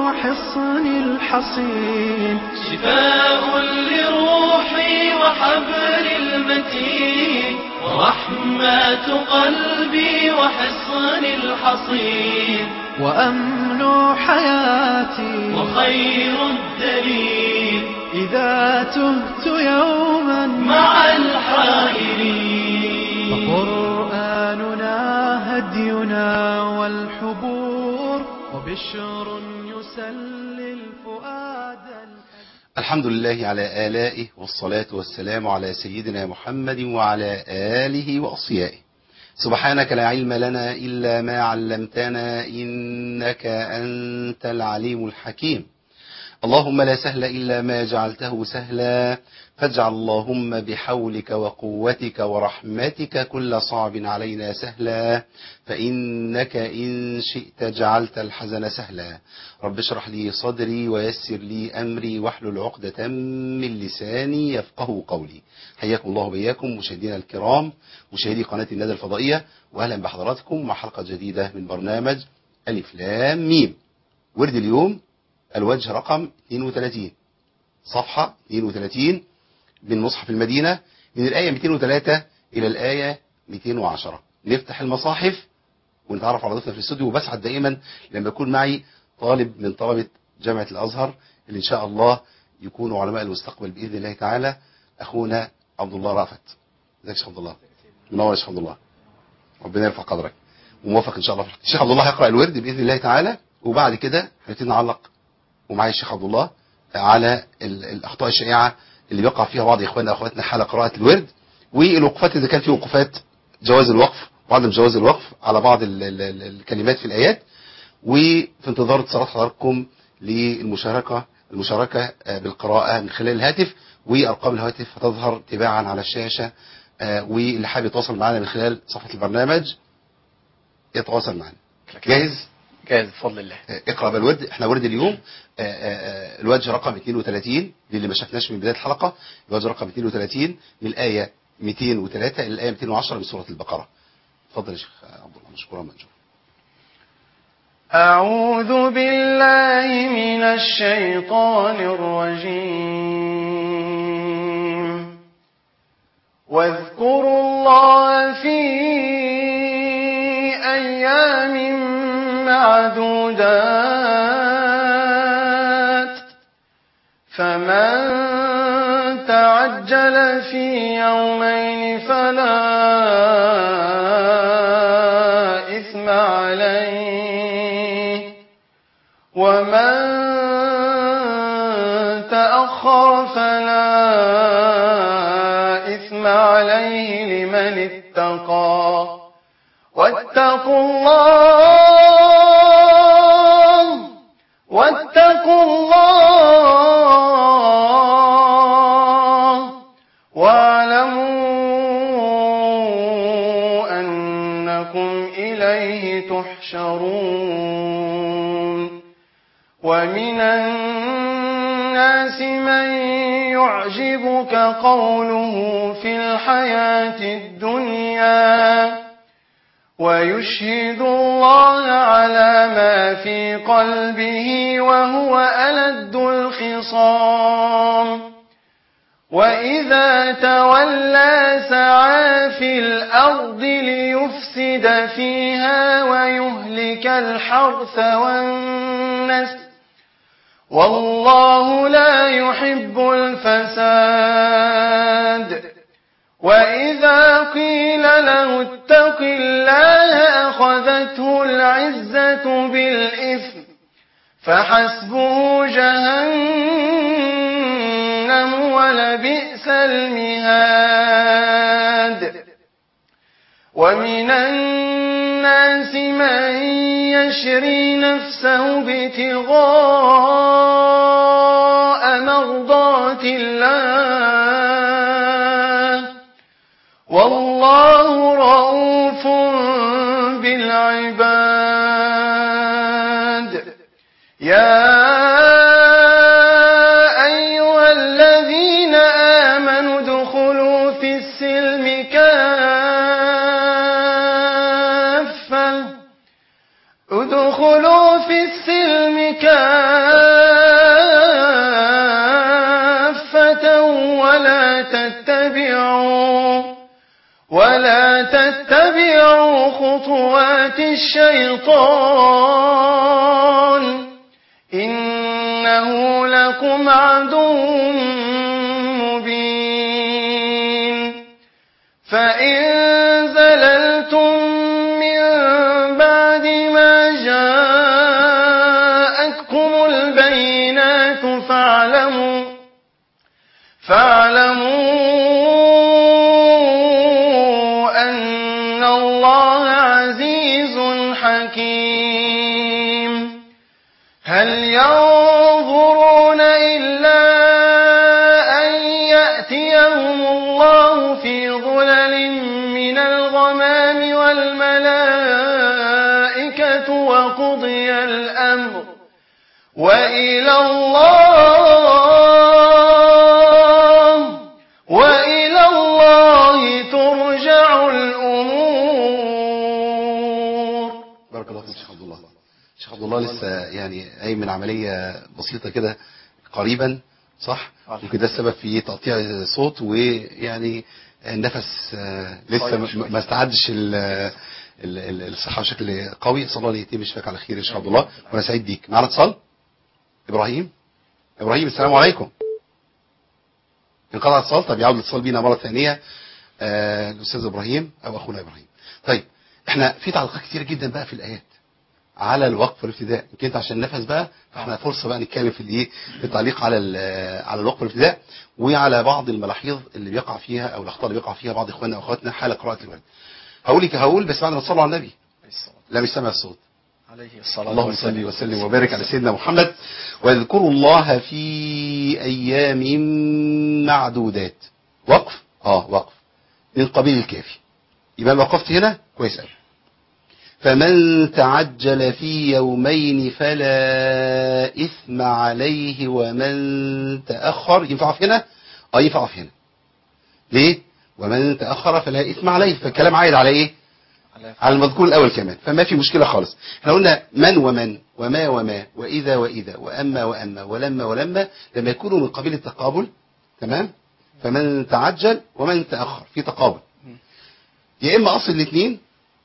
وحصن الحصين شفاء لروحي وحبل المتين ورحمة قلبي وحصن الحصين وأمن حياتي وخير الدليل إذا تهت يوما مع الحائرين فقرآننا هدينا والحبور وبشر يسلي الفؤاد الحمد لله على آلائه والصلاة والسلام على سيدنا محمد وعلى آله وأصيائه سبحانك لا علم لنا إلا ما علمتنا إنك أنت العليم الحكيم اللهم لا سهل إلا ما جعلته سهلا فاجعل اللهم بحولك وقوتك ورحمتك كل صعب علينا سهلا فإنك إن شئت جعلت الحزن سهلا رب اشرح لي صدري ويسر لي أمري واحلل عقدة من لساني يفقه قولي حياكم الله بياكم مشاهدينا الكرام مشاهدي قناة الندى الفضائية وأهلا بحضراتكم مع حلقة جديدة من برنامج ألف لام ميم ورد اليوم الوجه رقم 32 صفحة 32 من مصحف المدينة من الآية 203 إلى الآية 210 نفتح المصاحف ونتعرف على ضيفنا في الاستوديو وبسعد دائما لما يكون معي طالب من طلبة جامعة الأزهر اللي إن شاء الله يكونوا علماء المستقبل بإذن الله تعالى أخونا عبد الله رافت ازيك يا شيخ عبد الله منور يا شيخ عبد الله ربنا يرفع قدرك وموفق إن شاء الله الشيخ عبد الله هيقرأ الورد بإذن الله تعالى وبعد كده هنبتدي نعلق ومعايا الشيخ عبد الله على ال- الاخطاء الشائعه اللي بيقع فيها بعض اخواننا واخواتنا حال قراءه الورد والوقفات اذا كان في وقفات جواز الوقف وعدم جواز الوقف على بعض ال ال ال الكلمات في الايات وفي انتظار اتصالات حضراتكم للمشاركه المشاركه آه، بالقراءه من خلال الهاتف وارقام الهواتف هتظهر تباعا على الشاشه آه، واللي حابب يتواصل معنا من خلال صفحه البرنامج يتواصل معنا جاهز؟ جاهز بفضل الله اقرا بقى الورد احنا ورد اليوم آه، آه، آه، الوجه رقم 32 للي ما شافناش من بدايه الحلقه الوجه رقم 32 من الايه 203 الى الايه 210 من سوره البقره اتفضل يا شيخ عبد الله مشكورا مأجور أعوذ بالله من الشيطان الرجيم واذكروا الله في أيام معدودات فمن تعجل في يومين فلا إثم عليه ومن تأخر فلا إثم عليه لمن اتقى واتقوا الله واتقوا الله واعلموا أنكم إليه تحشرون ومن الناس من يعجبك قوله في الحياة الدنيا ويشهد الله على ما في قلبه وهو ألد الخصام وإذا تولى سعى في الأرض ليفسد فيها ويهلك الحرث والنسل والله لا يحب الفساد وإذا قيل له اتق الله أخذته العزة بالإثم فحسبه جهنم ولبئس المهاد ومن الناس من يشري نفسه ابتغاء مرضات الله والله رؤوف بالعباد يا أيها الذين آمنوا ادخلوا في السلم كافة ادخلوا في السلم كافة ولا تتبعوا ولا تتبعوا خطوات الشيطان إنه لكم عدو مبين فإن زللتم من بعد ما جاءتكم البينات فاعلموا فاعلموا أن الله عزيز حكيم هل ينظرون إلا أن يأتيهم الله في ظلل من الغمام والملائكة وقضي الأمر وإلى الله وإلى الله ترجع الأمور بارك الله فيك شيخ عبد الله شيخ عبد الله لسه يعني قايم من عمليه بسيطه كده قريبا صح ممكن ده السبب في تقطيع الصوت ويعني النفس آه، لسه ما- ما استعدش ال- ال- ال- الصحه بشكل قوي صلى الله يتم شفاك على خير يا شيخ عبد الله وانا سعيد بيك معنا اتصال ابراهيم ابراهيم السلام عليكم انقطع الاتصال طب يعود الاتصال بينا مره ثانيه آه، الاستاذ ابراهيم او اخونا ابراهيم طيب احنا في تعليقات كتير جدا بقى في الايات على الوقف والابتداء يمكن انت عشان النفس بقى فاحنا فرصه بقى نتكلم في الايه في التعليق على ال- على الوقف والابتداء وعلى بعض الملاحظ اللي بيقع فيها او الاخطاء اللي بيقع فيها بعض اخواننا واخواتنا حال قراءه الورد هقول لك هقول بس بعد ما تصلوا على النبي لا مش سامع الصوت عليه الصلاة اللهم صل وسلم وبارك على سيدنا محمد واذكروا الله في ايام معدودات وقف اه وقف من قبيل الكافي يبقى أنا وقفت هنا كويس قوي فمن تعجل في يومين فلا إثم عليه ومن تأخر ينفع أقف هنا؟ اه ينفع أقف هنا ليه؟ ومن تأخر فلا إثم عليه فالكلام عايد على إيه؟ على المذكور الأول كمان فما في مشكلة خالص احنا قلنا من ومن وما وما وإذا وإذا وأما وأما ولما ولما لما يكونوا من قبيل التقابل تمام فمن تعجل ومن تأخر في تقابل يا إما أصل الاثنين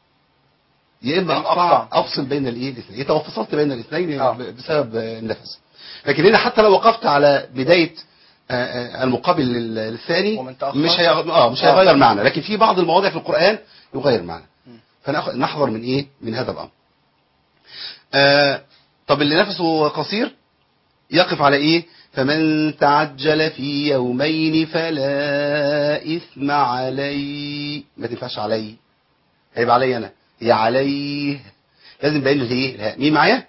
يا إما أقطع أقطع. أفصل بين الإيه الاثنين إيه فصلت بين الاثنين آه. ب- بسبب آه، النفس لكن هنا حتى لو وقفت على بداية آه، آه، المقابل لل- للثاني ومن تأخر. مش هي... اه مش آه. هيغير معنى لكن في بعض المواضع في القرآن يغير معنى فنحذر من ايه من هذا الامر آه طب اللي نفسه قصير يقف على ايه فمن تعجل في يومين فلا اثم عليه ما تنفعش علي هيبقى علي انا هي عليه لازم باين له ايه الهاء. مين معايا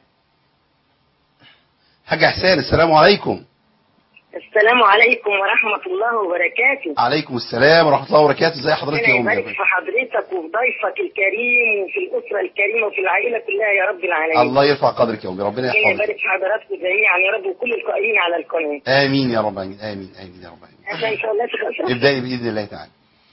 حاج احسان السلام عليكم السلام عليكم ورحمة الله وبركاته عليكم السلام ورحمه الله وبركاته ازي حضرتك ربنا يا امي يبارك في حضرتك وفي ضيفك الكريم وفي الأسرة الكريمة وفي العائلة كلها يا رب العالمين الله يرفع قدرك يا امي ربنا ربنا يحفظك يبارك في حضراتكم جميعا يا رب وكل القائمين على القناة امين يا رب امين امين امين يا رب امين عشان إن شاء الله تخلص ابدأي بإذن الله تعالى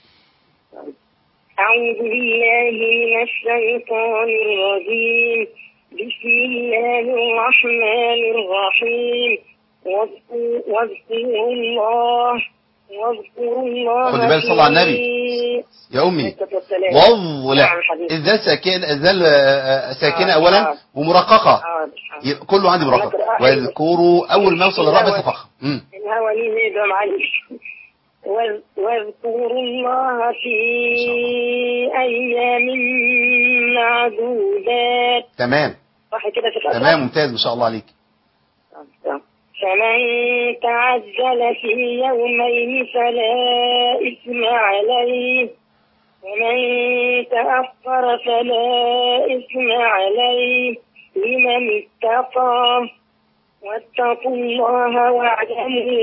أعوذ بالله من الشيطان الرجيم بسم الله الرحمن الرحيم واذكروا واذكروا الله واذكروا الله خدي بالك صلي على النبي. في- يا أمي والسلام. والله لا نعم حبيبي. الذال ساكن الذال آه، ساكنة آه، أولا آه. ومرققة حاضر حاضر يبقى كله عندي مرقق نقرأ. واذكروا أول ما يوصل الراء بس فخم مم. الهوى ليه هيدا معلش واذ- واذكروا الله في أيام معدودات تمام صح كده في الأسرة؟ تمام ممتاز ما شاء الله عليك فمن تعجل في يومين فلا إثم عليه ومن تأخر فلا إثم عليه لمن اتقى واتقوا الله واعلموا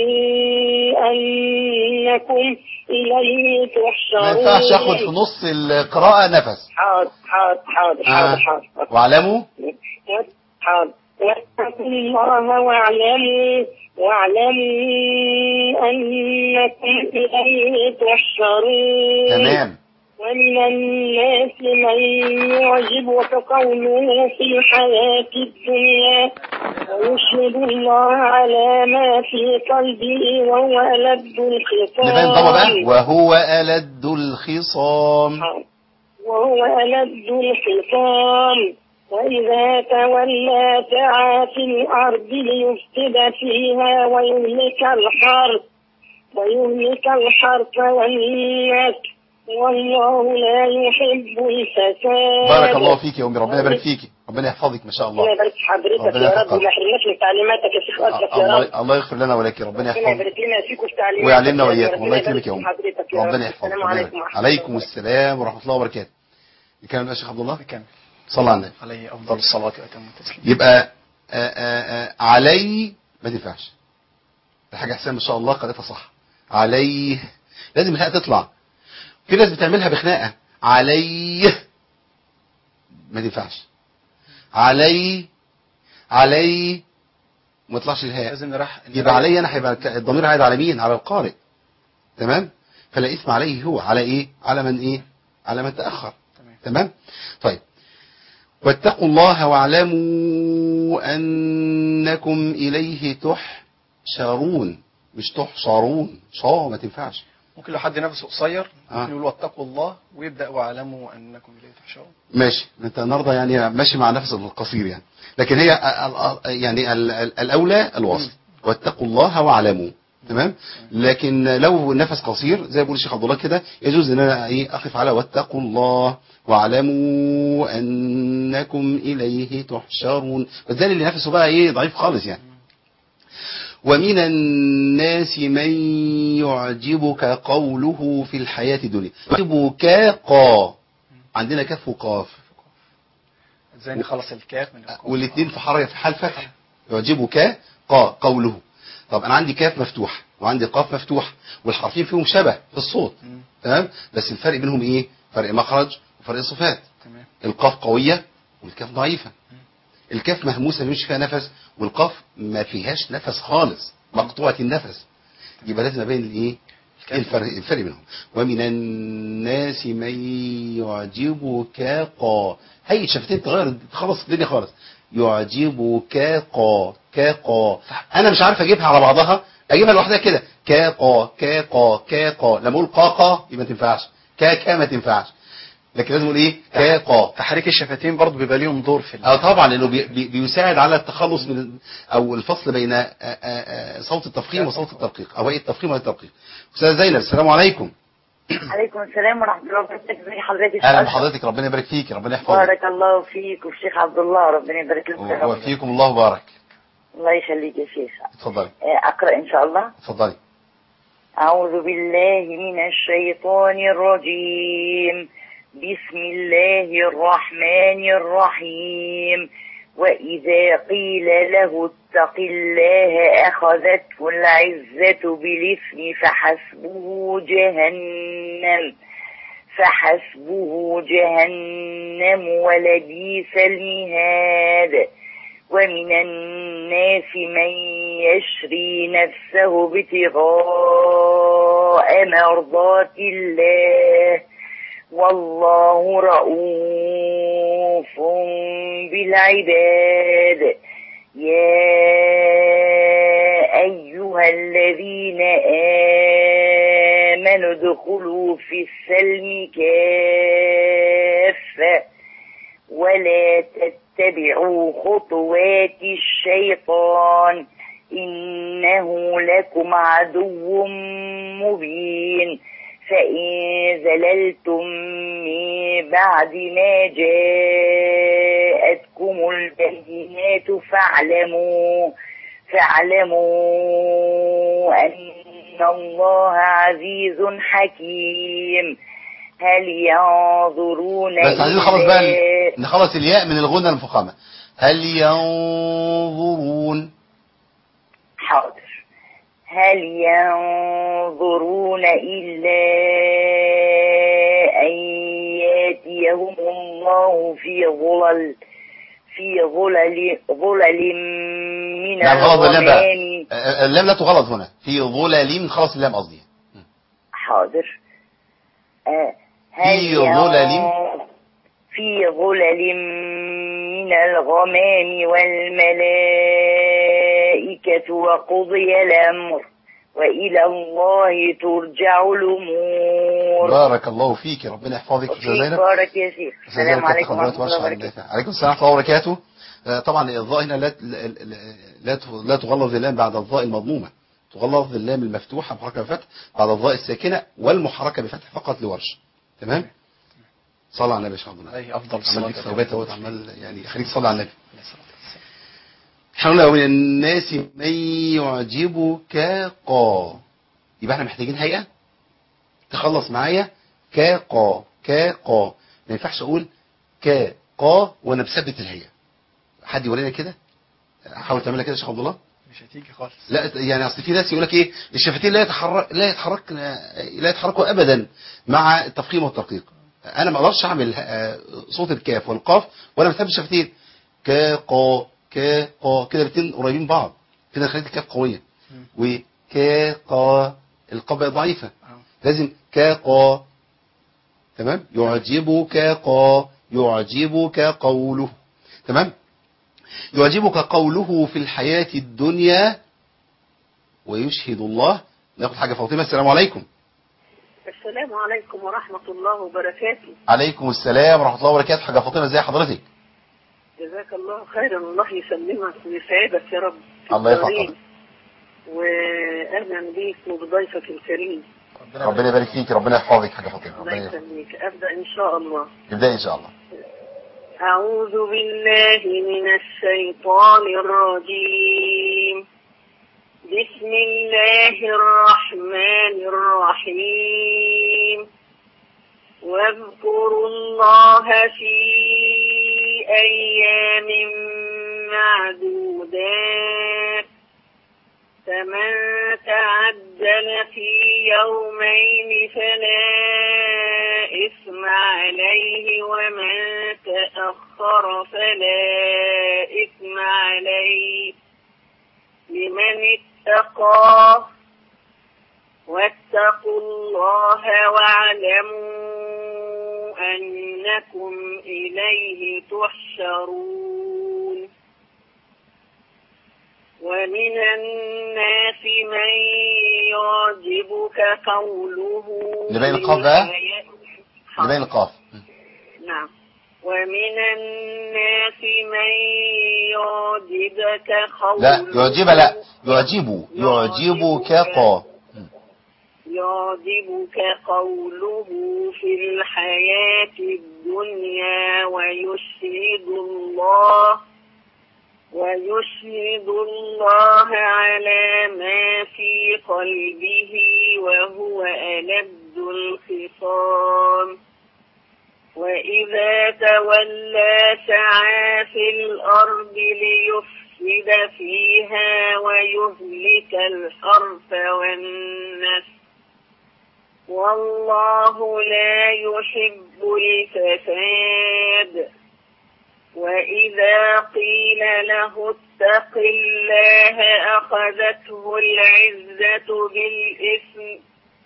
أنكم إليه ما تحشرون ينفعش اخد في نص القراءة نفس حاضر حاضر حاضر حاضر حاضر واعلموا حاضر واتقوا الله واعلموا واعلموا أنكم إليه تحشرون تمام ومن الناس من يعجبك قوله في الحياة الدنيا ويشهد الله على ما في قلبه وهو ألد الخصام نبين ضمه بقى وهو ألد الخصام وهو ألد الخصام وإذا تولى سعى في الأرض ليفسد فيها ويهلك الحرث ويهلك الحرث والناس والله لا يحب الفساد بارك الله فيك يا أمي ربنا يبارك فيك ربنا يحفظك ما شاء الله ربنا يبارك في حضرتك ربنا يا رب يحفظك. وما يحرمناش من تعليماتك يا شيخ أشرف يا رب الله الله يغفر لنا ولك ربنا ربنا يحفظك يبارك لنا فيك وفي تعليماتك ويعلمنا يا رب. وإياكم ربنا الله يكرمك يا يبارك أم في حضرتك يا رب. ربنا يحفظك السلام ربنا عليكم يبارك. ورحمة الله عليكم السلام ورحمة الله وبركاته الكلام يا شيخ عبد الله بكامل صلى على النبي عليه أفضل الصلاة وأتم التسليم يبقى آآ آآ علي ما تنفعش ده حاجة حسين ما شاء الله قريتها صح عليه لازم الهاء تطلع في ناس بتعملها بخناقة عليه ما تنفعش علي علي ما يطلعش الهاء لازم نرح يبقى علي انا هيبقى ك- الضمير عايد على مين على القارئ تمام فلا اسم عليه هو على ايه على من ايه على من تاخر تمام. تمام طيب واتقوا الله واعلموا انكم اليه تحشرون مش تحشرون شا ما تنفعش ممكن لو حد نفسه قصير آه. ممكن يقول واتقوا الله ويبدأ واعلموا أنكم إليه تحشرون ماشي انت النهارده يعني ماشي مع نفس القصير يعني لكن هي ال- ال- يعني ال- ال- الاولى الوصل واتقوا الله واعلموا تمام لكن لو نفس قصير زي ما بيقول الشيخ عبد الله كده يجوز ان انا ايه اقف على واتقوا الله واعلموا انكم اليه تحشرون بس ده اللي نفسه بقى ايه ضعيف خالص يعني ومن الناس من يعجبك قوله في الحياة الدنيا يعجبك قا عندنا كف وقاف ازاي نخلص الكاف من القاف والاثنين في حرف في حال فتح يعجبك قا قوله طب انا عندي كاف مفتوح وعندي قاف مفتوح والحرفين فيهم شبه في الصوت مم. تمام بس الفرق بينهم ايه فرق مخرج وفرق صفات تمام القاف قوية والكاف ضعيفة الكاف مهموسة مش فيها نفس والقاف ما فيهاش نفس خالص مقطوعة النفس يبقى لازم ابين الايه الكاف. الفرق الفرق بينهم ومن الناس من يعجبك قا هي شفتين تغير تخلص الدنيا خالص يعجبك قا كاقا انا مش عارف اجيبها على بعضها اجيبها لوحدها كده كاقا كاقا كاقا لما اقول قاقا يبقى ما تنفعش كاكا ما تنفعش لكن لازم اقول ايه كاقا تحريك الشفتين برضو بيبقى ليهم دور في ال- اه طبعا لانه بي بي بيساعد على التخلص من او الفصل بين آه، آه، آه، صوت التفخيم وصوت الترقيق او هي التفخيم وهي الترقيق استاذه زينب السلام عليكم عليكم السلام ورحمة الله وبركاته ازي حضرتك اهلا أشرف؟ بحضرتك ربنا يبارك فيك ربنا يحفظك بارك الله فيك والشيخ عبد الله ربنا يبارك لك يا رب. وفيكم الله بارك الله يخليك يا شيخ اتفضلي آه، أقرأ إن شاء الله اتفضلي أعوذ بالله من الشيطان الرجيم بسم الله الرحمن الرحيم وإذا قيل له اتق الله أخذته العزة بالإثم فحسبه جهنم فحسبه جهنم ولبيس المهاد ومن الناس من يشري نفسه ابتغاء مرضات الله والله رؤوف بالعباد يا أيها الذين آمنوا ادخلوا في السلم كافة ولا تتبعوا خطوات الشيطان إنه لكم عدو مبين فإن زللتم من بعد ما جاءتكم البينات فاعلموا فاعلموا أن الله عزيز حكيم هل ينظرون بس عايزين نخلص بقى إلا- ال- نخلص الياء من الغنى المفخمه هل ينظرون حاضر هل ينظرون إلا أن ياتيهم الله في ظلل في ظلل ظلل من لا غلط اللام بقى الغمام آه، اللام لا تغلط هنا في ظلال خلص اللام قصدي حاضر آه هل في ظلل ينظر- في ظلل من الغمام والملائكة وقضي الأمر وإلى الله ترجع الأمور بارك الله فيك ربنا يحفظك يا أستاذة وفيك زينب بارك يا شيخ أستاذة السلام زينب عليكم حضرتك ورحمة الله ورشة عن وبركاته النافع. عليكم السلام ورحمة الله وبركاته آه، طبعا الظاء هنا لا لا لا لا لا تغلظ اللام بعد الظاء المضمومة تغلظ اللام المفتوحة محركة بفتح بعد الظاء الساكنة والمحركة بفتح فقط لورش تمام صلى على النبي يا شيخ عبد الله عليه افضل عمال الصلاه فيك ثوبات اهوت عمال يعني خليك تصلي على النبي والسلام. احنا قلنا ومن الناس من يعجبك قا يبقى احنا محتاجين هيئة تخلص معايا كا قا كا قا ما ينفعش اقول كا قا وانا مثبت الهيئة حد يورينا كده حاول تعملها كده يا شيخ عبد الله مش هتيجي خالص لا يعني اصل في ناس يقول لك ايه الشفتين لا يتحرك لا يتحرك لا يتحركوا ابدا مع التفخيم والترقيق انا ما اقدرش اعمل آه، صوت الكاف والقاف وانا مثبت الشفتين كا قا كا قا كده الاثنين قريبين من بعض كده خليت الكاف قويه وكا قا القاف بقت ضعيفه آه. لازم كا قا تمام يعجبك قا يعجبك قوله تمام يعجبك قوله في الحياة الدنيا ويشهد الله ناخد حاجة فاطمة السلام عليكم السلام عليكم ورحمة الله وبركاته عليكم السلام ورحمة الله وبركاته حاجة فاطمة ازي حضرتك جزاك الله خيرا الله يسلمك ويسعدك يا رب في الله يرفع الدارين. قدرك. وأهلا بيك وبضيفك الكريم ربنا يبارك فيك ربنا يحفظك حاجة فاطمة الله ربنا يحفظك. يسلمك أبدأ إن شاء الله ابدأ ان شاء الله أعوذ بالله من الشيطان الرجيم بسم الله الرحمن الرحيم واذكروا الله في أيام معدودات فمن تعجل في يومين فلا إثم عليه ومن تأخر فلا إثم عليه لمن اتقى واتقوا الله واعلموا أنكم إليه تحشرون ومن الناس من يعجبك قوله نبين القاف بقى؟ في نبين القاف نعم ومن الناس من يعجبك قوله لا يعجب لا يعجب يعجبك قا يعجبك قوله في الحياة الدنيا ويشهد الله ويشهد الله على ما في قلبه وهو ألد الخصام وإذا تولى سعى في الأرض ليفسد فيها ويهلك الحرث والنسل والله لا يحب الفساد وإذا قيل له اتق الله أخذته العزة بالإثم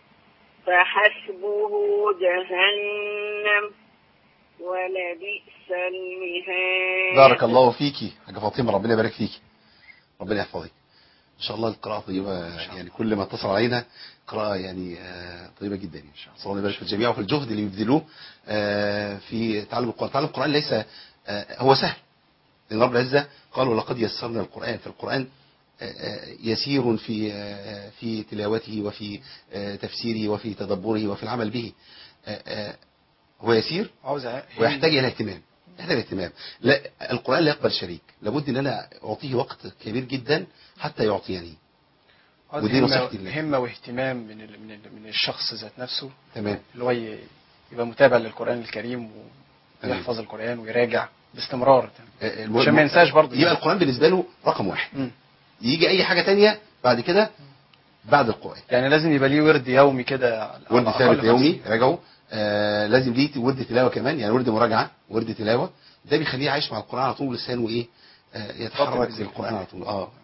فحسبه جهنم ولبئس المهاد بارك الله فيكي حاجة فاطمة ربنا يبارك فيكي ربنا يحفظك ان شاء الله القراءة طيبة يعني كل ما اتصل علينا قراءة يعني آه، طيبة جدا ان شاء الله الله يبارك في الجميع وفي الجهد اللي يبذلوه آه، في تعلم القرآن تعلم القرآن ليس آه، هو سهل لأن رب العزة قال ولقد يسرنا القرآن فالقرآن آه، آه، يسير في آه، في تلاوته وفي آه، تفسيره وفي تدبره وفي العمل به آه، آه، هو يسير عاوز أ- ويحتاج الى اهتمام يحتاج اهتمام لا القرآن لا يقبل شريك لابد ان انا اعطيه وقت كبير جدا حتى يعطيني عاوز ودي همة- نصيحتي لله. همة واهتمام من ال- من ال- من الشخص ذات نفسه تمام اللي هو ي- يبقى متابع للقرآن الكريم تمام. ويحفظ القرآن ويراجع باستمرار آه، الم- عشان ما ينساش برضه يبقى القرآن بالنسبة له رقم واحد مم. يجي اي حاجة تانية بعد كده بعد القرآن يعني لازم يبقى ليه ورد يومي كده على ورد الأقل ثابت خمس- يومي راجعه آه لازم ليه ورد تلاوة كمان يعني ورد مراجعة ورد تلاوة ده بيخليه عايش مع القرآن على طول لسانه ايه آه يتحرك رابط بالقرآن على طول اه تمام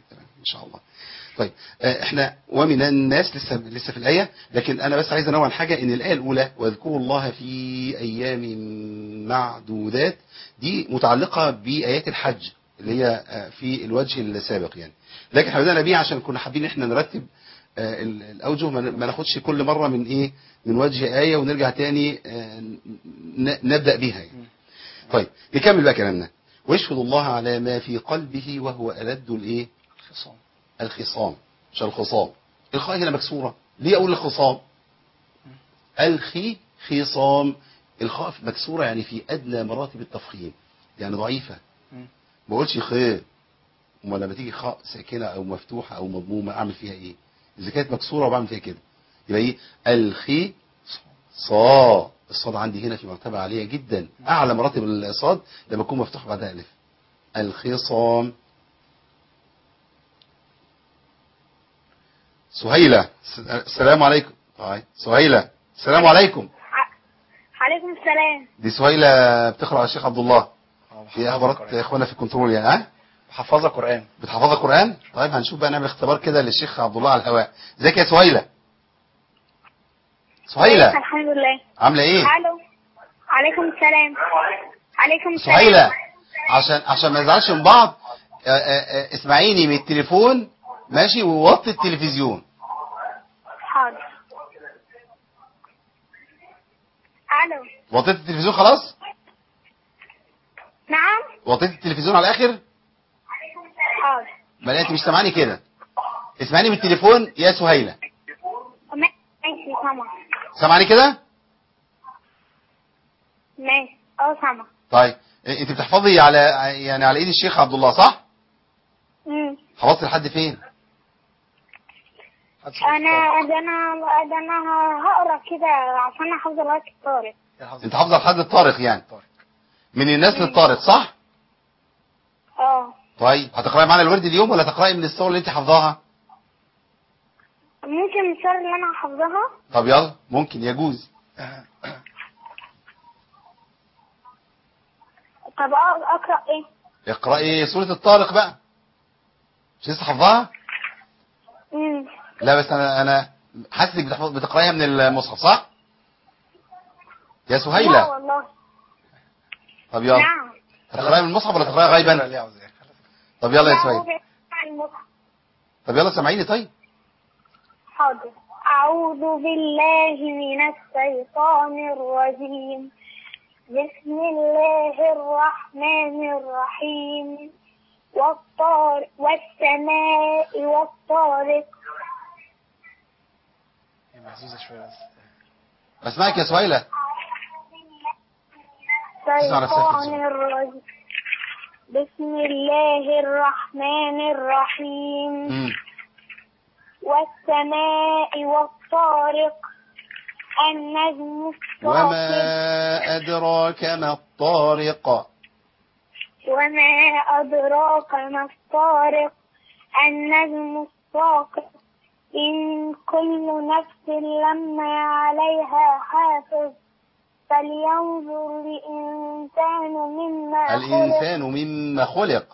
ان شاء الله طيب آه، احنا ومن الناس لسه لسه في الايه لكن انا بس عايز انوه عن حاجه ان الايه الاولى واذكروا الله في ايام معدودات دي متعلقه بايات الحج اللي هي آه، في الوجه السابق يعني لكن احنا بدانا بيه عشان كنا حابين ان احنا نرتب آه، ال- الاوجه ما ن- ما ناخدش كل مره من ايه من وجه ايه ونرجع تاني آه، ن- نبدا بيها يعني. طيب نكمل بقى كلامنا ويشهد الله على ما في قلبه وهو ألد الايه خصام الخصام مش الخصام الخاء هنا مكسورة ليه أقول الخصام الخي خصام الخاء مكسورة يعني في أدنى مراتب التفخيم يعني ضعيفة مم. ما بقولش خي امال لما تيجي خاء ساكنة أو مفتوحة أو مضمومة أعمل فيها إيه إذا كانت مكسورة وبعمل فيها كده يبقى إيه الخي صا الصاد عندي هنا في مرتبة عالية جدا أعلى مراتب الصاد لما يكون مفتوح بعدها ألف الخصام سهيلة س- السلام عليكم طيب سهيلة السلام عليكم عليكم السلام دي سهيلة بتقرأ على الشيخ عبد الله آه، في بحفظها أخبارات قرآن. إخوانا في الكنترول يعني ها بحفظها قرآن بتحفظها قرآن طيب هنشوف بقى نعمل اختبار كده للشيخ عبد الله على الهواء ازيك يا سهيلة سهيلة الحمد لله عاملة ايه الو عليكم السلام عليكم السلام سهيلة عشان عشان ما نزعلش من بعض آه، آه، آه، اسمعيني من التليفون ماشي ووطي التلفزيون حاضر الو وطيت التلفزيون خلاص نعم وطيت التلفزيون على الاخر حاضر ما انت مش سامعاني كده اسمعيني من التليفون يا سهيلة ماشي سامع سامعاني كده ماشي اه سامع طيب إيه، انت بتحفظي على يعني على ايد الشيخ عبد الله صح امم حفظت لحد فين حد سورة انا الطارق. ده انا ده انا هقرا كده عشان احفظ الوقت الطارق يا حافظ انت حافظه لحد الطارق يعني الطارق. من الناس للطارق صح اه طيب هتقراي معانا الورد اليوم ولا تقراي من الصور اللي انت حافظاها ممكن الصور اللي انا حافظاها طب يلا ممكن يجوز طب أ- اقرا ايه اقراي سورة الطارق بقى مش لسه حافظاها امم لا بس انا انا حاسسك بتحفظ بتقرايها من المصحف صح يا لا سهيلة والله طب يلا نعم هتقرايها من المصحف ولا تقرايها اقرأ غيبا اللي عاوز إيه. طب يلا يا لا، هو سهيلة بيقرأ المصحف. طب يلا سامعيني طيب حاضر أعوذ بالله من الشيطان الرجيم بسم الله الرحمن الرحيم والطارق والسماء والطارق هي مهزوزة شوية بس اسمعك يا سهيلة اسمع نفسك الشيطان بسرعة. الرجيم بسم الله الرحمن الرحيم مم. والسماء والطارق النجم الثاقب وما أدراك ما الطارق وما أدراك ما الطارق النجم الثاقب إن كل نفس لما عليها حافظ فلينظر الإنسان مما خلق الإنسان مما خلق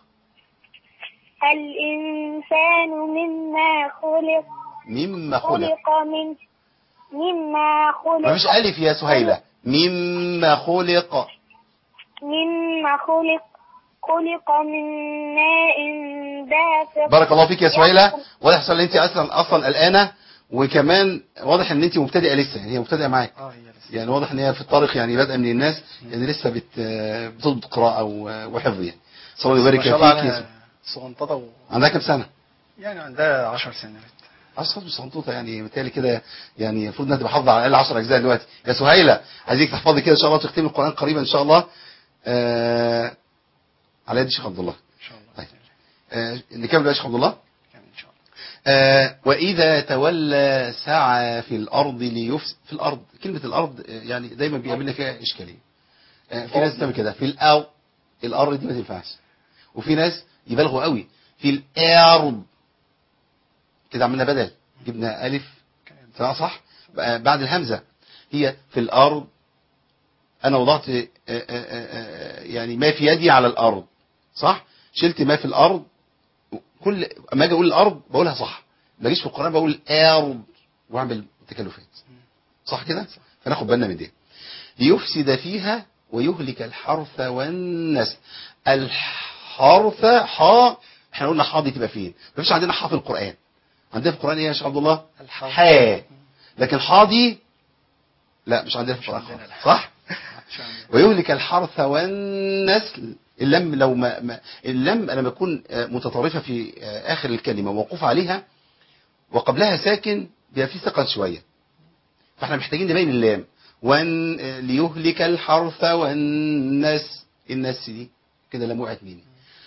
الإنسان مما خلق مما خلق خلق من مما خلق مفيش ألف يا سهيلة مما خلق مما خلق خلق من ماء دافق بارك الله فيك يا سهيلة واضح سهيلة انت اصلا اصلا قلقانة وكمان واضح ان انت مبتدئة لسه يعني هي مبتدئة معاك اه هي لسه يعني واضح ان هي في الطريق يعني بادئه من الناس يعني لسه بت بتضبط قراءة و- وحفظ يعني صلى الله ما يبارك شاء الله فيك عليها صغنططة و... عندها كام سنة؟ يعني عندها 10 سنوات اصلا مش صنطوطة يعني بالتالي كده يعني المفروض انها تبقى حافظة على الاقل 10 اجزاء دلوقتي يا سهيلة عايزيك تحفظي كده ان شاء الله وتختمي القرآن قريبا ان شاء الله آه على يد الشيخ عبد الله ان شاء الله طيب. آه نكمل بقى يا شيخ عبد الله يعني ان شاء الله آه، وإذا تولى سعى في الأرض ليفسد في الأرض كلمة الأرض آه، يعني دايما بيقابلنا فيها إشكالية آه، في ناس تعمل كده في الأرض الأرض دي ما تنفعش وفي ناس يبالغوا قوي في الأرض كده عملنا بدل جبنا ألف سواء صح بقى بعد الهمزة هي في الأرض أنا وضعت آه، آه، آه، آه، يعني ما في يدي على الأرض صح شلت ما في الأرض كل اما اجي اقول الارض بقولها صح ما اجيش في القران بقول ارض واعمل تكلفات صح كده فناخد بالنا من دي ليفسد فيها ويهلك الحرث والنسل الحرث حا احنا قلنا حا دي تبقى فين مفيش عندنا حا في القران عندنا في القران ايه يا شيخ عبد الله الحرث. حا لكن حا دي لا مش عندنا في القران عندنا، خالص. لا. صح مش عندنا. ويهلك الحرث والنسل اللم لو ما, ما اللم لما يكون آه، متطرفة في آه، آخر الكلمة موقوف عليها وقبلها ساكن بيبقى فيه ثقل شوية فاحنا محتاجين نبين اللام وان آه، ليهلك الحرث والنس النس دي كده لام وقعت مني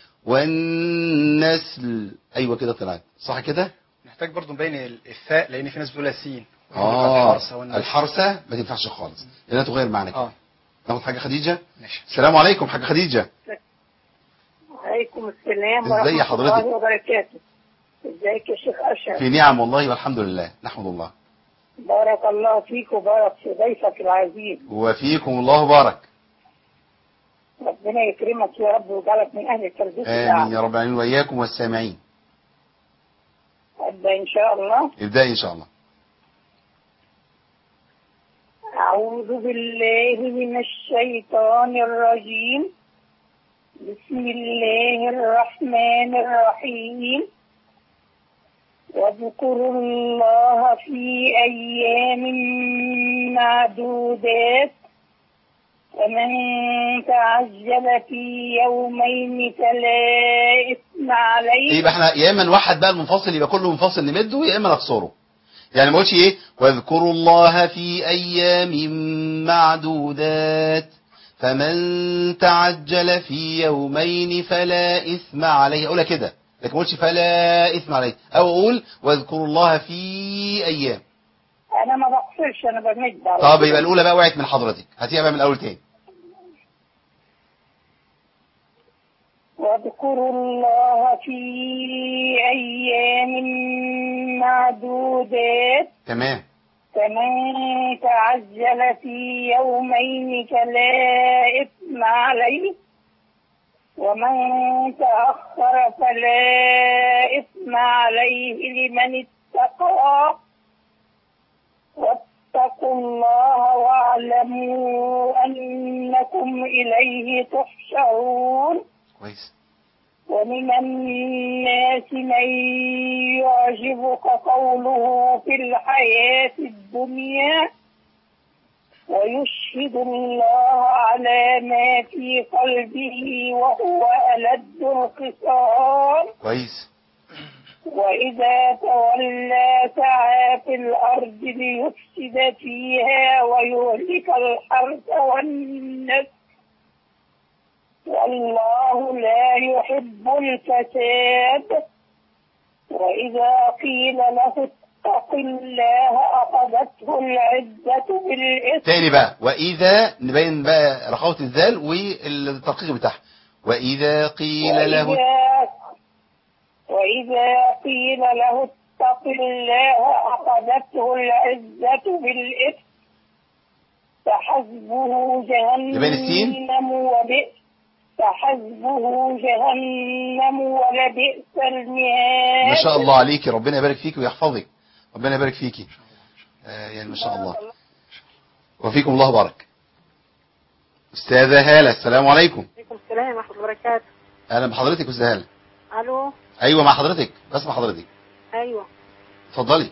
والنسل ايوه كده طلعت صح كده نحتاج برضو نبين ال- الثاء لان في ناس بتقولها سين اه الحرث والنسل. الحرثة ما تنفعش خالص لانها تغير معنى كده اه ناخد حاجة خديجة ماشي السلام عليكم حاجة خديجة عليكم السلام ازاي ورحمة حضرتك؟ الله وبركاته ازيك يا شيخ أشرف في نعم والله والحمد لله نحمد الله بارك الله فيك وبارك في ضيفك العزيز وفيكم الله بارك ربنا يكرمك يا رب ويجعلك من أهل الفردوس آمين الأعلى يا رب العالمين وإياكم والسامعين أبدأ إن شاء الله ابدأي إن شاء الله أعوذ بالله من الشيطان الرجيم بسم الله الرحمن الرحيم واذكروا الله في أيام معدودات فمن تعجل في يومين فلا إثم عليه يبقى احنا يا اما نوحد بقى المنفصل يبقى كله منفصل نمده يا اما نقصره يعني ما قلتش ايه واذكروا الله في ايام معدودات فمن تعجل في يومين فلا اثم عليه اقولها كده لكن ما قلتش فلا اثم عليه او اقول واذكروا الله في ايام أنا ما بقصرش أنا بمد على طب طول. يبقى الاولى بقى وقعت من حضرتك هاتيها بقى من الاول تاني واذكروا الله في أيام معدودات تمام فمن تعجل في يومين فلا إثم عليه ومن تأخر فلا إثم عليه لمن اتقى واتقوا الله واعلموا أنكم إليه تحشرون كويس ومن الناس من يعجبك قوله في الحياة الدنيا ويشهد الله على ما في قلبه وهو ألد الخصام كويس وإذا تولى سعى في الأرض ليفسد فيها ويهلك الحرث والنسل والله لا يحب الفساد وإذا قيل له اتق الله أخذته العزة بالإثم تاني بقى وإذا نبين بقى رخاوة الذال والتدقيق بتاعها وإذا قيل له وإذا, وإذا قيل له اتق الله أخذته العزة بالإثم فحسبه يبين السين؟ جهنم وبئس فحسبه جهنم ولبئس المهاد ما شاء الله عليكي ربنا يبارك فيكي ويحفظك ربنا يبارك فيكي آه يعني ما شاء الله وفيكم الله بارك أستاذة هالة السلام عليكم عليكم السلام ورحمة الله وبركاته أهلا بحضرتك أستاذة هالة ألو أيوة مع حضرتك بسمع حضرتك أيوة اتفضلي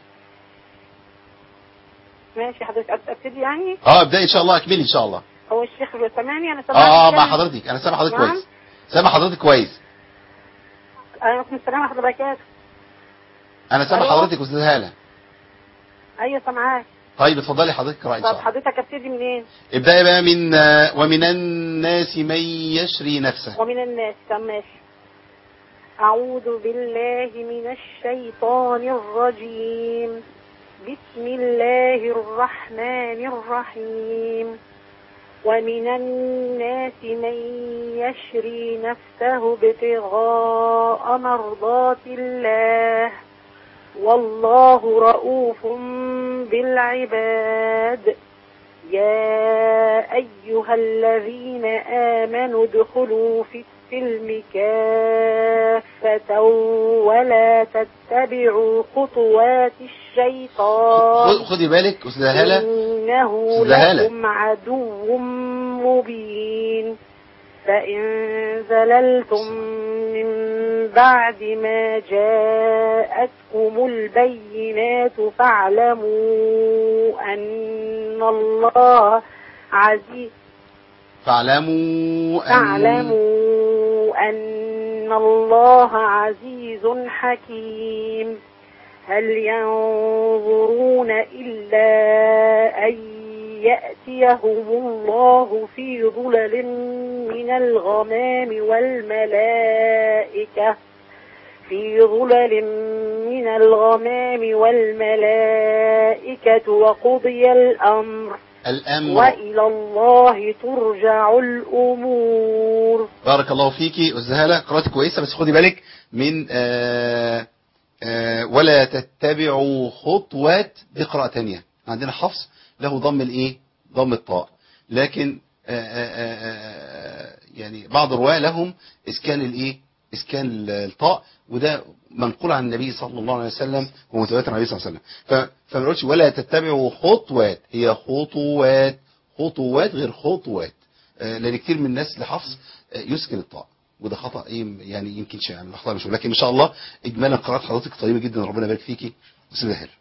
ماشي حضرتك أب- أبتدي يعني اه ابدأي إن شاء الله أكملي إن شاء الله هو الشيخ سامعني أنا سامعك اه اه مع كده؟ حضرتك أنا سامع حضرتك نعم. كويس سامع حضرتك كويس عليكم السلام ورحمة الله وبركاته أنا سامع أيوة. حضرتك أستاذة هالة أيوة سامعاك طيب اتفضلي حضرتك رأي إن طب شاء الله حضرتك أبتدي منين ابدأي بقى من آه، ومن الناس من يشري نفسه ومن الناس طب ماشي أعوذ بالله من الشيطان الرجيم بسم الله الرحمن الرحيم ومن الناس من يشري نفسه ابتغاء مرضات الله والله رؤوف بالعباد يا أيها الذين آمنوا ادخلوا في السلم كافة ولا تتبعوا خطوات الشيطان خد- خدي بالك استاذه هاله إنه أستاذة هالة. لكم عدو مبين فإن زللتم من بعد ما جاءتكم البينات فاعلموا أن الله عزيز فاعلموا أن فاعلموا أن الله عزيز حكيم هل ينظرون إلا أن يأتيهم الله في ظلل من الغمام والملائكة في ظلل من الغمام والملائكة وقضي الأمر الأمر وإلى الله ترجع الأمور بارك الله فيكي استاذه هاله قراءتك كويسه بس خدي بالك من آه آه ولا تتبعوا خطوات دي قراءه ثانيه عندنا حفص له ضم الايه ضم الطاء لكن آه آه آه آه يعني بعض الرواه لهم اسكان الايه اسكان الطاء وده منقول عن النبي صلى الله عليه وسلم ومتواتر عن النبي صلى الله عليه وسلم ف- فما نقولش ولا تتبعوا خطوات هي خطوات خطوات غير خطوات آه، لان كتير من الناس لحفظ آه، يسكن الطاء وده خطا ايه يعني يمكن شيء من الاخطاء مش لكن ان شاء الله اجمالا قراءه حضرتك طيبه جدا ربنا يبارك فيكي استاذ هلا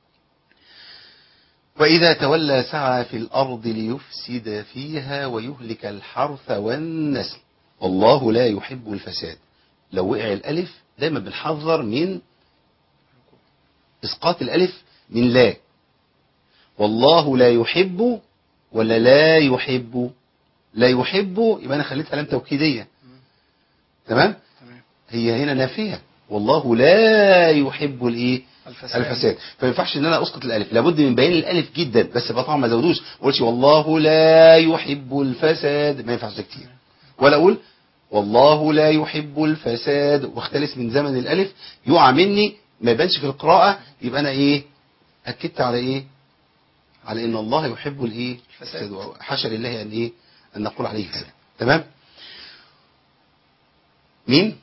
وإذا تولى سعى في الأرض ليفسد فيها ويهلك الحرث والنسل والله لا يحب الفساد لو وقع الألف دايما بنحذر من إسقاط الألف من لا والله لا يحب ولا لا يحب لا يحب يبقى أنا خليتها لام توكيدية تمام تمام هي هنا نافية والله لا يحب الايه الفساد. الفساد فما ينفعش ان انا اسقط الالف لابد من بيان الالف جدا بس بقى طبعا ما زودوش ما اقولش والله لا يحب الفساد ما ينفعش ده كتير ولا اقول والله لا يحب الفساد واختلس من زمن الالف يقع مني ما يبانش في القراءه يبقى انا ايه اكدت على ايه على ان الله يحب الايه الفساد. حاشا لله ان ايه ان نقول عليه كذا تمام مين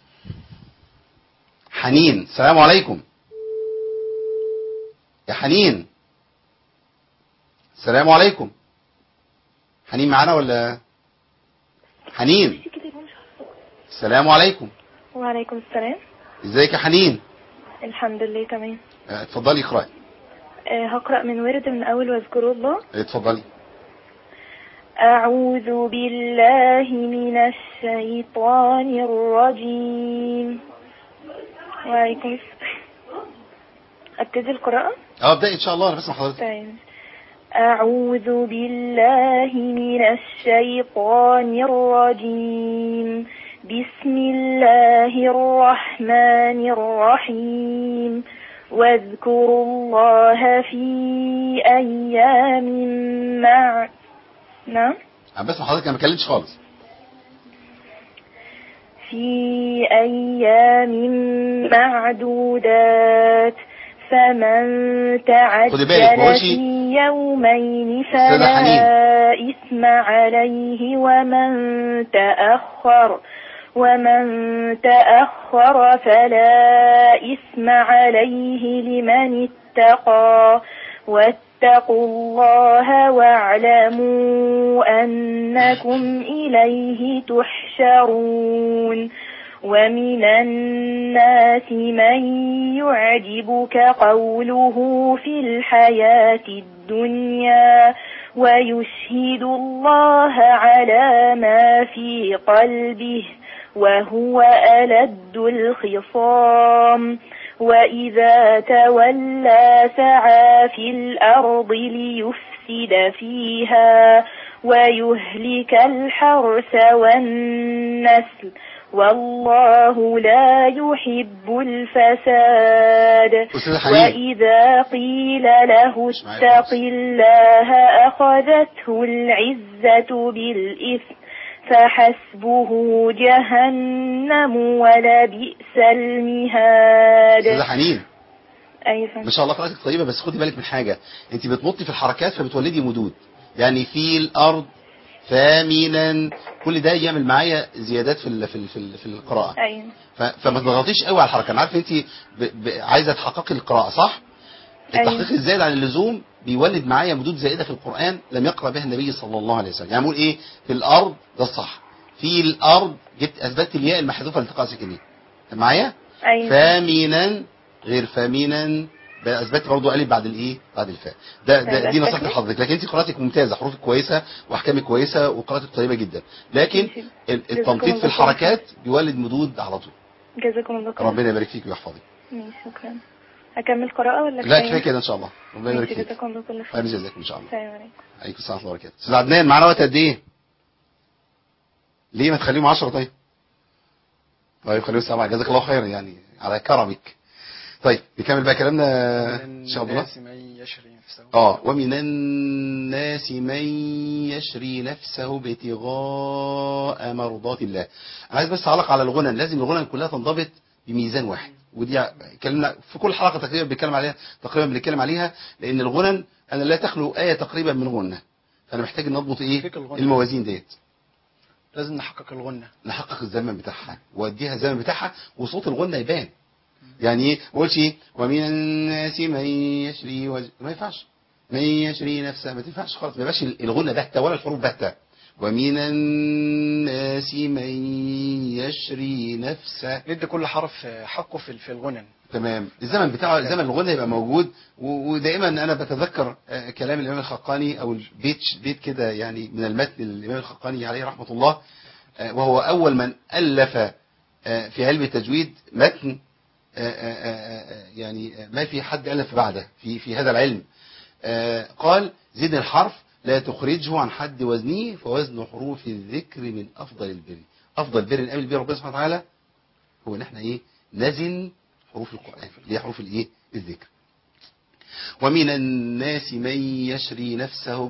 حنين السلام عليكم يا حنين السلام عليكم حنين معانا ولا حنين السلام عليكم وعليكم السلام ازيك يا حنين الحمد لله تمام اه، اتفضلي اقراي أه هقرأ من ورد من أول واذكروا الله اتفضلي أعوذ بالله من الشيطان الرجيم وعليكم السلام أبتدي القراءة؟ اه ابدأي ان شاء الله انا بسمع حضرتك طيب أعوذ بالله من الشيطان الرجيم بسم الله الرحمن الرحيم واذكروا الله في أيام مع نعم انا بسمع حضرتك انا ما بكلمش خالص في أيام معدودات فمن خدي بالك، ما تعجل قولش- في يومين أستاذة فلا حنين. إثم عليه ومن تأخر ومن تأخر فلا إثم عليه لمن اتقى واتقوا الله واعلموا أنكم إليه تحشرون ومن الناس من يعجبك قوله في الحياة الدنيا ويشهد الله على ما في قلبه وهو ألد الخصام وإذا تولى سعى في الأرض ليفسد فيها ويهلك الحرث والنسل والله لا يحب الفساد أستاذ حنين. وإذا قيل له مش معايا اتق خالص. الله أخذته العزة بالإثم فحسبه جهنم ولبئس المهاد استاذه حنين أيوة ما شاء الله قراءتك طيبه بس خدي بالك من حاجه انت بتمطي في الحركات فبتولدي مدود يعني في الارض فامنا كل ده يعمل معايا زيادات في ال- في ال- في, ال- في القراءه ايوه ف- فما تضغطيش قوي على الحركه انا عارف انت ب- ب- عايزه تحققي القراءه صح أيوة. التحقيق الزائد عن اللزوم بيولد معايا مدود زائده في القران لم يقرا بها النبي صلى الله عليه وسلم يعني بقول ايه في الارض ده الصح في الارض جبت اثبتت الياء المحذوفه لالتقاء ساكنين معايا ايوه فامنا غير فامنا بقى اثبتت برضه الف بعد الايه بعد الفاء ده, ده طيب دي نصيحتي أستكمل؟ لحضرتك لكن انت قراءتك ممتازه حروفك كويسه واحكامك كويسه وقراءتك طيبه جدا لكن ماشي. ال- جزاكم التنطيط الله في خير. الحركات بيولد مدود على طول جزاكم الله خير ربنا يبارك فيك ويحفظك ماشي شكرا اكمل قراءة ولا لا كفايه كده ان شاء الله ربنا يبارك ماشي فيك جزاكم الله كل خير خير جزاكم ان شاء الله السلام عليكم عليكم السلام ورحمه الله وبركاته استاذ عدنان معانا وقت قد ايه ليه ما تخليهم 10 طيب طيب خليهم سبعه جزاك الله خيرا يعني على كرمك طيب نكمل بقى كلامنا من ان شاء الله الناس من يشري نفسه اه ومن الناس من يشري نفسه ابتغاء مرضات الله انا عايز بس اعلق على الغنى لازم الغنى كلها تنضبط بميزان واحد ودي اتكلمنا في كل حلقه تقريبا بنتكلم عليها تقريبا بنتكلم عليها لان الغنى انا لا تخلو ايه تقريبا من غنى فانا محتاج ان اضبط ايه فيك الغنى. الموازين ديت لازم نحقق الغنة نحقق الزمن بتاعها واديها الزمن بتاعها وصوت الغنى يبان يعني ايه ما اقولش ايه ومن الناس من يشري وج... ما ينفعش من يشري نفسه ما تنفعش خالص ما يبقاش الغنى بهته ولا الحروف بهته ومن الناس من يشري نفسه ندي كل حرف حقه في في الغنن تمام الزمن بتاعه زمن الغنى يبقى موجود و- ودائما انا بتذكر آه، كلام الامام الخقاني او البيت بيت كده يعني من المتن الامام الخقاني عليه رحمه الله آه، وهو اول من الف آه، في علم التجويد متن آه، آه، آه، آه، يعني آه، ما في حد الف بعده في في هذا العلم آه، قال زد الحرف لا تخرجه عن حد وزنه فوزن حروف الذكر من افضل البر افضل بر نقابل بيه ربنا سبحانه وتعالى هو ان احنا ايه نزن حروف القرآن اللي هي حروف الايه الذكر ومن الناس من يشري نفسه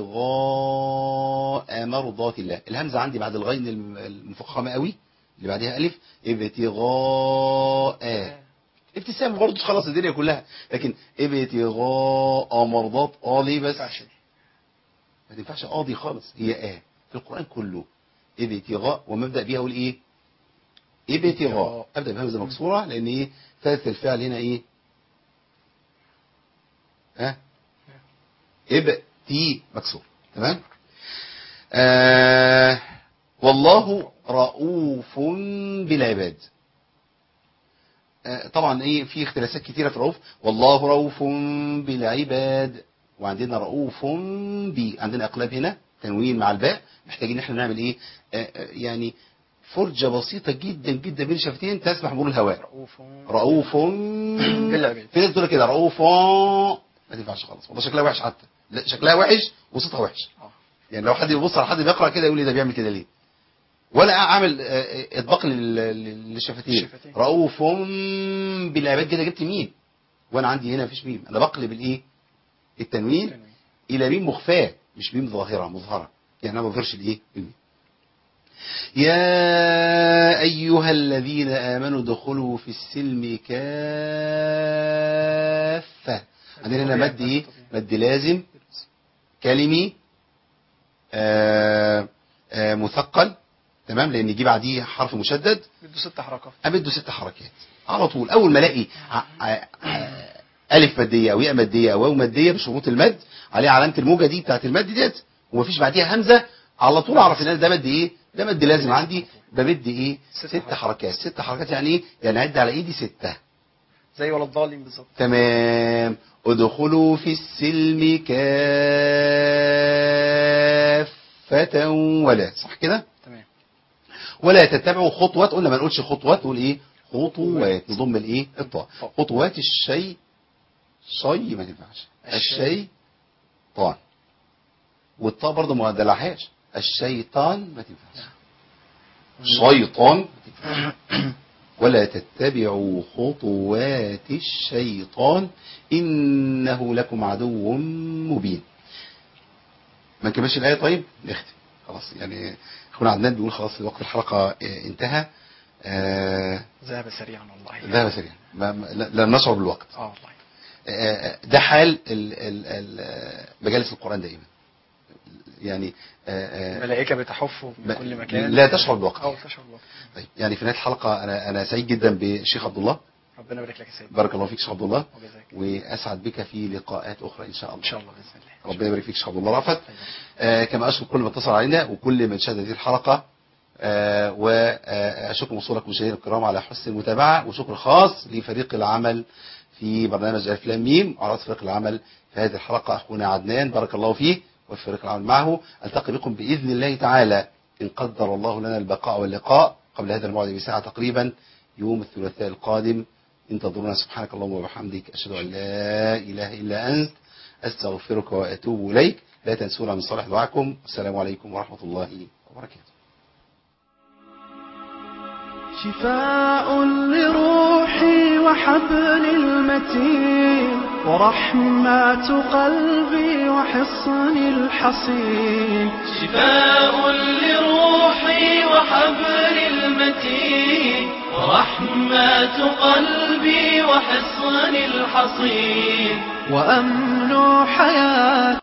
ابتغاء مرضات الله الهمزة عندي بعد الغين الم- المفخمة قوي اللي بعدها ألف ابتغاء ابتسام برضه تخلص الدنيا كلها لكن ابتغاء مرضات آلي بس ينفعش. ما تنفعش قاضي خالص هي آه في القرآن كله ابتغاء ومبدأ بيها أقول إيه ابتغاء ابدا بهمزه مكسوره لان ايه ثالث الفعل هنا ايه ها ابتي مكسور تمام آه والله رؤوف بالعباد آه طبعا ايه في اختلافات كتيره في رؤوف والله رؤوف بالعباد وعندنا رؤوف بي عندنا اقلاب هنا تنوين مع الباء محتاجين ان احنا نعمل ايه آه آه، يعني فرجة بسيطة جدا جدا بين الشفتين تسمح مرور الهواء رؤوف رؤوف بالعباد. في ناس تقول كده رؤوف ما تنفعش خالص والله شكلها وحش حتى لا شكلها وحش وصوتها وحش آه. يعني لو حد يبص على حد بيقرا كده يقول لي ده بيعمل كده ليه ولا اعمل آه، آه، اطباق لل- لل- للشفتين الشفتين. رؤوف بالعباد كده جبت ميم وانا عندي هنا مفيش ميم انا بقلب الايه التنوين تنوين. الى ميم مخفاه مش ميم ظاهره مظهره يعني انا ما بظهرش الايه الميم يا أيها الذين آمنوا ادخلوا في السلم كافة عندنا هنا مد إيه؟ مد لازم كلمي آه آه مثقل تمام لأن يجي بعديه حرف مشدد بده ست حركات أمده ست حركات على طول أول ما ألاقي ع- ع- ع- ألف مادية أو ياء مادية أو واو مادية بشروط المد عليه علامة الموجة دي بتاعت المد ديت ومفيش بعديها همزة على طول أعرف إن ده مد إيه؟ ده مد لازم عندي بمد إيه؟ ست ست حركات. حركات ست حركات يعني إيه؟ يعني عد على إيدي ستة زي ولا الضالين بالظبط تمام ادخلوا في السلم كافة ولا صح كده؟ تمام ولا تتبعوا خطوات قلنا ما نقولش خطوات نقول ايه خطوات نضم الايه الطاء خطوات الشيء شيء ما تنفعش الشيء طان والطاء برضه ما دلعهاش الشيطان ما تنفعش شيطان ما تنفعش ولا تتبعوا خطوات الشيطان إنه لكم عدو مبين ما نكملش الآية طيب نختم خلاص يعني اخونا عدنان بيقول خلاص وقت الحلقة آه، انتهى آه، ذهب سريعا والله ذهب سريعا ما- ما- لا- لا نشعر بالوقت اه والله آه، ده حال ال- ال- ال- مجالس القرآن دائما يعني آه، آه، ملائكة بتحف في كل مكان لا تشعر بالوقت اه تشعر بالوقت طيب يعني في نهايه الحلقه انا انا سعيد جدا بالشيخ عبد الله ربنا يبارك لك يا سيدي بارك الله فيك شيخ عبد الله وجزاك واسعد بك في لقاءات اخرى ان شاء الله ان شاء الله باذن الله ربنا يبارك فيك شيخ عبد الله رأفت آه كما اشكر كل من اتصل علينا وكل من شاهد هذه الحلقه آه واشكر وصولكم مشاهدينا الكرام على حسن المتابعه وشكر خاص لفريق العمل في برنامج الف لام ميم وعلى رأس فريق العمل في هذه الحلقه اخونا عدنان بارك الله فيه وفي فريق العمل معه التقي بكم باذن الله تعالى ان قدر الله لنا البقاء واللقاء قبل هذا الموعد بساعه تقريبا يوم الثلاثاء القادم انتظرونا سبحانك اللهم وبحمدك اشهد ان لا اله الا انت استغفرك واتوب اليك لا تنسونا من صالح دعاكم السلام عليكم ورحمه الله وبركاته شفاء لروحي وحبل المتين ورحمة قلبي وحصن الحصين شفاء لروحي وحبل المتين ورحمة قلبي وحصن الحصين وأمن حياتي